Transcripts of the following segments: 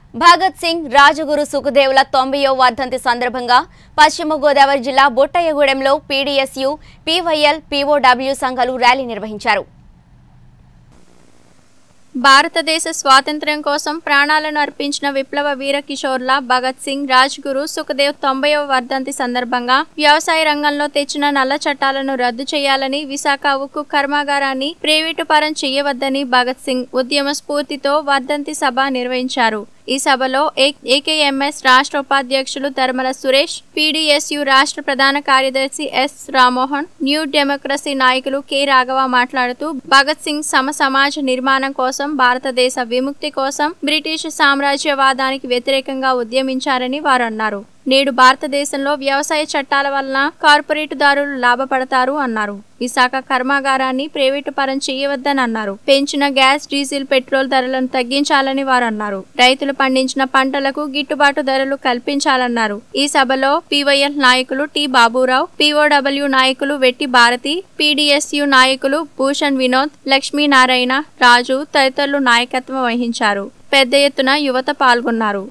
భగత్ సింగ్ రాజగురు సుఖదేవుల తొంభయో వర్ధంతి సందర్భంగా పశ్చిమ గోదావరి జిల్లా బొట్టయ్యగూడెంలో పీడీఎస్యు పీవైఎల్ పీఓడబ్ల్యూ సంఘాలు ర్యాలీ నిర్వహించారు భారతదేశ స్వాతంత్ర్యం కోసం ప్రాణాలను అర్పించిన విప్లవ వీర కిషోర్ల భగత్ సింగ్ రాజ్గురు సుఖదేవ్ తొంభైవ వర్ధంతి సందర్భంగా వ్యవసాయ రంగంలో తెచ్చిన నల్ల చట్టాలను రద్దు చేయాలని విశాఖ ఉక్కు కర్మాగారాన్ని ప్రైవేటు పరం చేయవద్దని భగత్ సింగ్ ఉద్యమ స్ఫూర్తితో వర్ధంతి సభ నిర్వహించారు ఈ సభలో ఏ- ఏకేఎంఎస్ రాష్ట్ర ఉపాధ్యక్షులు ధర్మల సురేష్ పీడీఎస్యు రాష్ట్ర ప్రధాన కార్యదర్శి ఎస్ రామ్మోహన్ న్యూ డెమోక్రసీ నాయకులు కె రాఘవ మాట్లాడుతూ భగత్ సింగ్ సమ సమాజ నిర్మాణం కోసం భారతదేశ విముక్తి కోసం బ్రిటిష్ సామ్రాజ్యవాదానికి వ్యతిరేకంగా ఉద్యమించారని వారు అన్నారు నేడు భారతదేశంలో వ్యవసాయ చట్టాల వలన కార్పొరేటుదారులు లాభపడతారు అన్నారు విశాఖ కర్మాగారాన్ని ప్రైవేటు పరం చేయవద్దని అన్నారు పెంచిన గ్యాస్ డీజిల్ పెట్రోల్ ధరలను తగ్గించాలని వారు అన్నారు రైతులు పండించిన పంటలకు గిట్టుబాటు ధరలు కల్పించాలన్నారు ఈ సభలో పీవైఎల్ నాయకులు టి బాబురావు పీఓడబ్ల్యూ నాయకులు వెట్టి భారతి పీడీఎస్యు నాయకులు భూషణ్ వినోద్ లక్ష్మీనారాయణ రాజు తదితరులు నాయకత్వం వహించారు పెద్ద ఎత్తున యువత పాల్గొన్నారు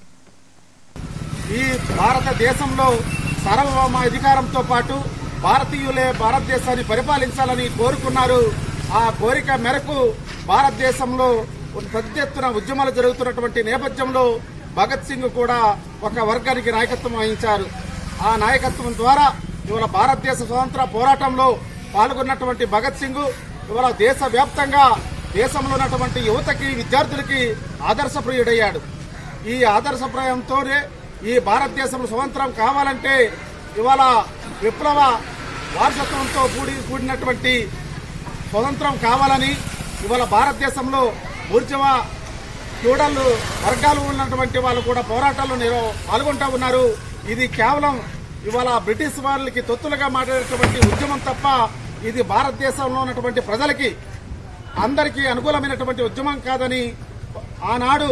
ఈ భారతదేశంలో సార్వభౌమ అధికారంతో పాటు భారతీయులే భారతదేశాన్ని పరిపాలించాలని కోరుకున్నారు ఆ కోరిక మేరకు భారతదేశంలో పెద్ద ఎత్తున ఉద్యమాలు జరుగుతున్నటువంటి నేపథ్యంలో భగత్ సింగ్ కూడా ఒక వర్గానికి నాయకత్వం వహించారు ఆ నాయకత్వం ద్వారా ఇవాళ భారతదేశ స్వతంత్ర పోరాటంలో పాల్గొన్నటువంటి భగత్ సింగ్ ఇవాళ దేశవ్యాప్తంగా దేశంలో ఉన్నటువంటి యువతకి విద్యార్థులకి ఆదర్శప్రియుడయ్యాడు ఈ ఆదర్శప్రాయంతోనే ఈ భారతదేశంలో స్వతంత్రం కావాలంటే ఇవాళ విప్లవ వారసత్వంతో కూడి కూడినటువంటి స్వతంత్రం కావాలని ఇవాళ భారతదేశంలో బూర్జవ క్యూడళ్ళు వర్గాలు ఉన్నటువంటి వాళ్ళు కూడా పోరాటాల్లో నిర- పాల్గొంటూ ఉన్నారు ఇది కేవలం ఇవాళ బ్రిటిష్ వాళ్ళకి తొత్తులుగా మాట్లాడేటువంటి ఉద్యమం తప్ప ఇది భారతదేశంలో ఉన్నటువంటి ప్రజలకి అందరికీ అనుకూలమైనటువంటి ఉద్యమం కాదని ఆనాడు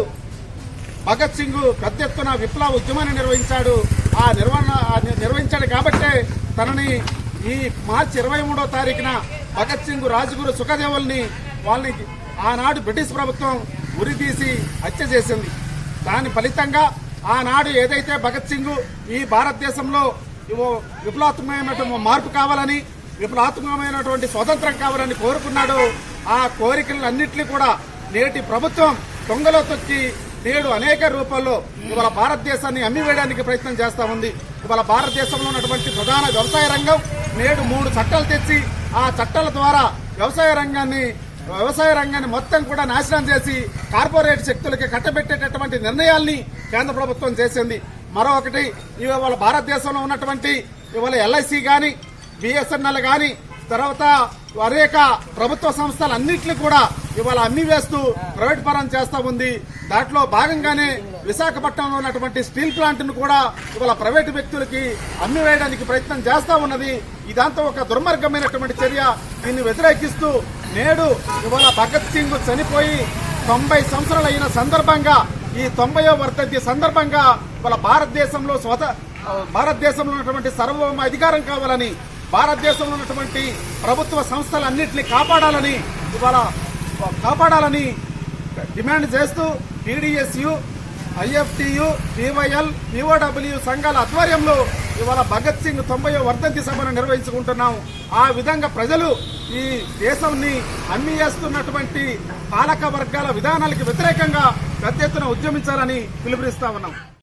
భగత్ సింగ్ పెద్ద ఎత్తున విప్లవ ఉద్యమాన్ని నిర్వహించాడు ఆ నిర్వహణ ఆ ని- నిర్వహించాడు కాబట్టే తనని ఈ మార్చి ఇరవై మూడో తారీఖున భగత్ సింగ్ రాజగురు సుఖదేవుల్ని వాళ్ళని ఆనాడు బ్రిటిష్ ప్రభుత్వం ఉరితీసి హత్య చేసింది దాని ఫలితంగా ఆనాడు ఏదైతే భగత్ సింగ్ ఈ భారతదేశంలో ఇవో విప్లవాత్మకమైన మార్పు కావాలని విప్లవాత్మకమైనటువంటి స్వతంత్రం కావాలని కోరుకున్నాడు ఆ కోరికలన్నింటినీ కూడా నేటి ప్రభుత్వం దొంగలో తొక్కి నేడు అనేక రూపాల్లో ఇవాళ భారతదేశాన్ని అమ్మివేయడానికి ప్రయత్నం చేస్తా ఉంది ఇవాళ భారతదేశంలో ఉన్నటువంటి ప్రధాన వ్యవసాయ రంగం నేడు మూడు చట్టాలు తెచ్చి ఆ చట్టాల ద్వారా వ్యవసాయ రంగాన్ని వ్యవసాయ రంగాన్ని మొత్తం కూడా నాశనం చేసి కార్పొరేట్ శక్తులకి కట్టబెట్టేటటువంటి నిర్ణయాల్ని కేంద్ర ప్రభుత్వం చేసింది మరొకటి ఇవాళ భారతదేశంలో ఉన్నటువంటి ఇవాళ ఎల్ఐసి గాని బిఎస్ఎన్ఎల్ గాని తర్వాత అనేక ప్రభుత్వ సంస్థలన్నింటినీ కూడా ఇవాళ అమ్మి వేస్తూ ప్రైవేట్ పరం చేస్తా ఉంది దాంట్లో భాగంగానే విశాఖపట్నంలో ఉన్నటువంటి స్టీల్ ప్లాంట్ ను కూడా ఇవాళ ప్రైవేటు వ్యక్తులకి అమ్మి వేయడానికి ప్రయత్నం చేస్తా ఉన్నది ఇదంతా ఒక దుర్మార్గమైనటువంటి చర్య దీన్ని వ్యతిరేకిస్తూ నేడు ఇవాళ భగత్ సింగ్ చనిపోయి తొంభై సంవత్సరాలు అయిన సందర్భంగా ఈ తొంభయో వర్ధంతి సందర్భంగా ఇవాళ భారతదేశంలో స్వత భారతదేశంలో ఉన్నటువంటి సర్వభౌమ అధికారం కావాలని భారతదేశంలో ఉన్నటువంటి ప్రభుత్వ సంస్థలన్నింటినీ కాపాడాలని ఇవాళ కాపాడాలని డిమాండ్ చేస్తూ టీడీఎస్యు ఐఎఫ్టియు పివైఎల్ పిఓడబ్ల్యూ సంఘాల ఆధ్వర్యంలో ఇవాళ భగత్ సింగ్ తొంభై వర్ధంతి సభను నిర్వహించుకుంటున్నాం ఆ విధంగా ప్రజలు ఈ దేశాన్ని అమ్మియేస్తున్నటువంటి పాలక వర్గాల విధానాలకు వ్యతిరేకంగా పెద్ద ఎత్తున ఉద్యమించాలని పిలుపునిస్తా ఉన్నాం